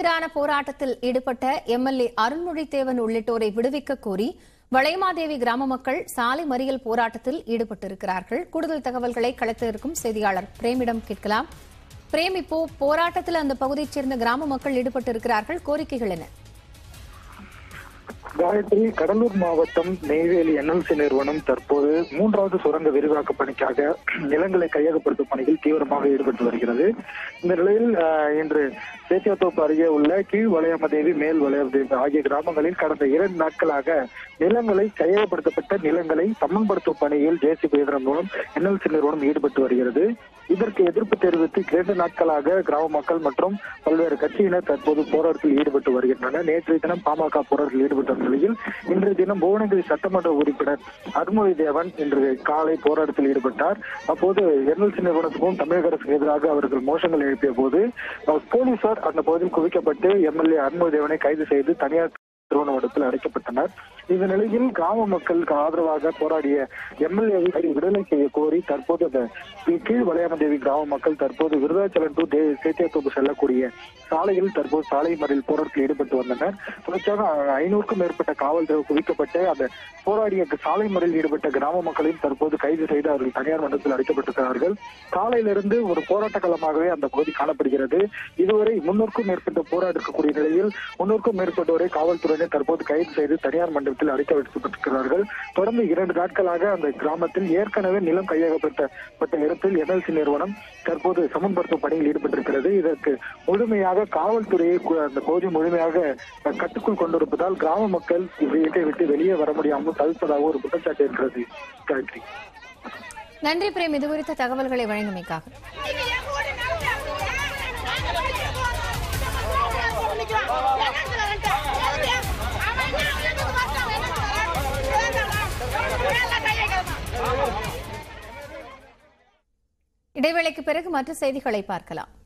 எதிரான போராட்டத்தில் ஈடுபட்ட எம்எல்ஏ அருண்மொழித்தேவன் உள்ளிட்டோரை விடுவிக்க கோரி வளையமாதேவி கிராம மக்கள் சாலை மறியல் போராட்டத்தில் ஈடுபட்டிருக்கிறார்கள் கூடுதல் தகவல்களை களத்திலிருக்கும் செய்தியாளர் பிரேமிடம் கேட்கலாம் பிரேம் இப்போ போராட்டத்தில் அந்த பகுதியைச் சேர்ந்த கிராம மக்கள் ஈடுபட்டிருக்கிறார்கள் கோரிக்கைகள் என்ன காயத்ரி கடலூர் மாவட்டம் நெய்வேலி என்எல்சி நிறுவனம் தற்போது மூன்றாவது சுரங்க விரிவாக்க பணிக்காக நிலங்களை கையகப்படுத்தும் பணியில் தீவிரமாக ஈடுபட்டு வருகிறது இந்த நிலையில் அஹ், இன்று சேத்தியாத்தோப்பு அருகே உள்ள கீழ் வளையமதேவி மேல் வளையமதேவி ஆகிய கிராமங்களில் கடந்த இரண்டு நாட்களாக நிலங்களை கையகப்படுத்தப்பட்ட நிலங்களை சமன்படுத்தும் பணியில் ஜேசிபி இயந்திரம் மூலம் என்எல்சி நிறுவனம் ஈடுபட்டு வருகிறது இதற்கு எதிர்ப்பு தெரிவித்து இரண்டு நாட்களாக கிராம மக்கள் மற்றும் பல்வேறு கட்சியினர் தற்போது போராட்டத்தில் ஈடுபட்டு வருகின்றனர் நேற்றைய தினம் பாமக போராட்டத்தில் ஈடுபட்ட நிலையில் இன்றைய தினம் புவனகிரி சட்டமன்ற உறுப்பினர் அருண்மொழி தேவன் இன்று காலை போராட்டத்தில் ஈடுபட்டார் அப்போது என்எல்சி நிறுவனத்துக்கும் தமிழக அரசுக்கு எதிராக அவர்கள் மோசங்கள் எழுப்பிய போது அஹ், போலீசார் அந்த பகுதியில் குவிக்கப்பட்டு எம்எல்ஏ அருண்மொழி தேவனை கைது செய்து தனியார் திருவண்ணாமலத்தில் அடைக்கப்பட்டனர் இந்த நிலையில் கிராம மக்களுக்கு ஆதரவாக போராடிய எம்எல்ஏவை விடுதலை செய்ய கோரி தற்போது அந்த கீழ் வளையாமதேவி கிராம மக்கள் தற்போது விருதாச்சலம் டு தே- சேத்தியாத்தோப்பு செல்லக்கூடிய சாலையில் தற்போது சாலை மறியல் போராட்டத்தில் ஈடுபட்டு வந்தனர் தொடர்ச்சியாக ஐநூறுக்கும் மேற்பட்ட காவல்துறை குவிக்கப்பட்டு அந்த போராடிய சாலை மறியலில் ஈடுபட்ட கிராம மக்களையும் தற்போது கைது செய்து அவர்கள் தனியார் மன்றத்தில் அடைக்கப்பட்டிருக்கிறார்கள் காலையிலிருந்து ஒரு போராட்ட களமாகவே அந்த பகுதி காணப்படுகிறது இதுவரை முன்னூறுக்கும் மேற்பட்ட போராடி இருக்கக்கூடிய நிலையில் முன்னூறுக்கும் மேற்பட்டோரை காவல்துறையினர் தற்போது கைது செய்து தனியார் மண்டபத்தில் அடைக்க வைக்கப்பட்டிருக்கிறார்கள் தொடர்ந்து இரண்டு நாட்களாக அந்த கிராமத்தில் ஏற்கனவே நிலம் கையகப்பட்ட இடத்தில் என்எல்சி நிறுவனம் தற்போது சமன்படுத்தும் பணியில் ஈடுபட்டிருக்கிறது இதற்கு முழுமையாக காவல்துறையை கு- அந்த பகுதி முழுமையாக அஹ், கட்டுக்குள் கொண்டிருப்பதால் கிராம மக்கள் வீட்டை விட்டு வெளியே வர முடியாமல் தவிர்ப்பதாக ஒரு குற்றச்சாட்டு இருக்கிறது காயத்ரி நன்றி பிரேம் இது குறித்த தகவல்களை வழங்கியமைக்காக இடைவேளைக்கு பிறகு மற்ற செய்திகளை பார்க்கலாம்